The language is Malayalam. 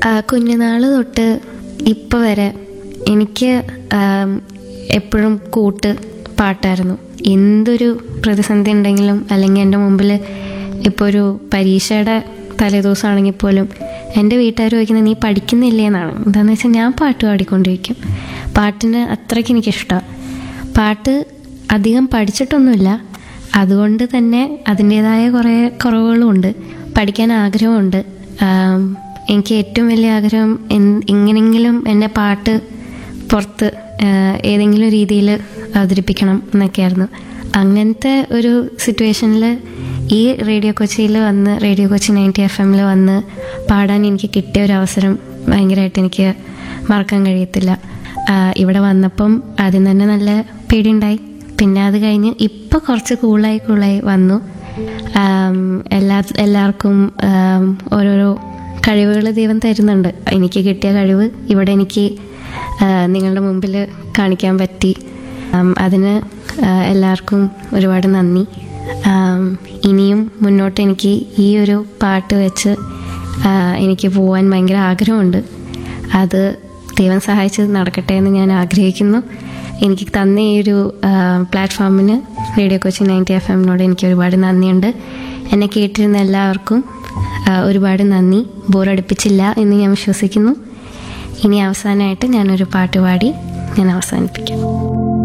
ആ, കുഞ്ഞുനാള് തൊട്ട് ഇപ്പോൾ വരെ എനിക്ക് എപ്പോഴും കൂട്ട് പാട്ടായിരുന്നു എന്തൊരു പ്രതിസന്ധി ഉണ്ടെങ്കിലും അല്ലെങ്കിൽ എൻ്റെ മുമ്പിൽ ഇപ്പോൾ ഒരു പരീക്ഷയുടെ തലേദിവസമാണെങ്കിൽ പോലും എൻ്റെ വീട്ടുകാർ ചോദിക്കുന്നത് നീ പഠിക്കുന്നില്ലേ എന്നാണ് എന്താണെന്ന് വെച്ചാൽ ഞാൻ പാട്ട് പാടിക്കൊണ്ടിരിക്കും പാട്ടിന് അത്രയ്ക്ക് എനിക്കിഷ്ടമാണ് പാട്ട് അധികം പഠിച്ചിട്ടൊന്നുമില്ല അതുകൊണ്ട് തന്നെ അതിൻ്റേതായ കുറേ കുറവുകളും ഉണ്ട് പഠിക്കാൻ ആഗ്രഹമുണ്ട് ആം, എനിക്ക് ഏറ്റവും വലിയ ആഗ്രഹം എൻ- എങ്ങനെയെങ്കിലും എൻ്റെ പാട്ട് പുറത്ത് ആ, ഏതെങ്കിലും രീതിയിൽ അവതരിപ്പിക്കണം എന്നൊക്കെയായിരുന്നു അങ്ങനത്തെ ഒരു സിറ്റുവേഷനിൽ ഈ റേഡിയോ കൊച്ചിയിൽ വന്ന് റേഡിയോ കൊച്ചി നയൻറ്റി എഫ് എമ്മിൽ വന്ന് പാടാൻ എനിക്ക് കിട്ടിയ ഒരു അവസരം ഭയങ്കരമായിട്ട് എനിക്ക് മറക്കാൻ കഴിയത്തില്ല ആ, ഇവിടെ വന്നപ്പം ആദ്യം തന്നെ നല്ല പേടിയുണ്ടായി പിന്നെ അത് കഴിഞ്ഞ് ഇപ്പം കുറച്ച് കൂളായി കൂളായി വന്നു ആം, എല്ലാ എല്ലാവർക്കും ആം, ഓരോരോ കഴിവുകൾ ദൈവം തരുന്നുണ്ട് എനിക്ക് കിട്ടിയ കഴിവ് ഇവിടെ എനിക്ക് ആ, നിങ്ങളുടെ മുമ്പിൽ കാണിക്കാൻ പറ്റി ആം, അതിന് ആ, എല്ലാവർക്കും ഒരുപാട് നന്ദി ആം, ഇനിയും മുന്നോട്ട് എനിക്ക് ഈ ഒരു പാട്ട് വെച്ച് ആ, എനിക്ക് പോവാൻ ഭയങ്കര ആഗ്രഹമുണ്ട് അത് ദൈവം സഹായിച്ച് നടക്കട്ടെ എന്ന് ഞാൻ ആഗ്രഹിക്കുന്നു എനിക്ക് തന്ന ഈ ഒരു ആ, പ്ലാറ്റ്ഫോമിന് റേഡിയോ കൊച്ചി നയൻറ്റി എഫ് എമ്മിനോട് എനിക്ക് ഒരുപാട് നന്ദിയുണ്ട് എന്നെ കേട്ടിരുന്ന എല്ലാവർക്കും ആ, ഒരുപാട് നന്ദി ബോറടിപ്പിച്ചില്ല എന്ന് ഞാൻ വിശ്വസിക്കുന്നു ഇനി അവസാനമായിട്ട് ഞാനൊരു പാട്ട് പാടി ഞാൻ അവസാനിപ്പിക്കാം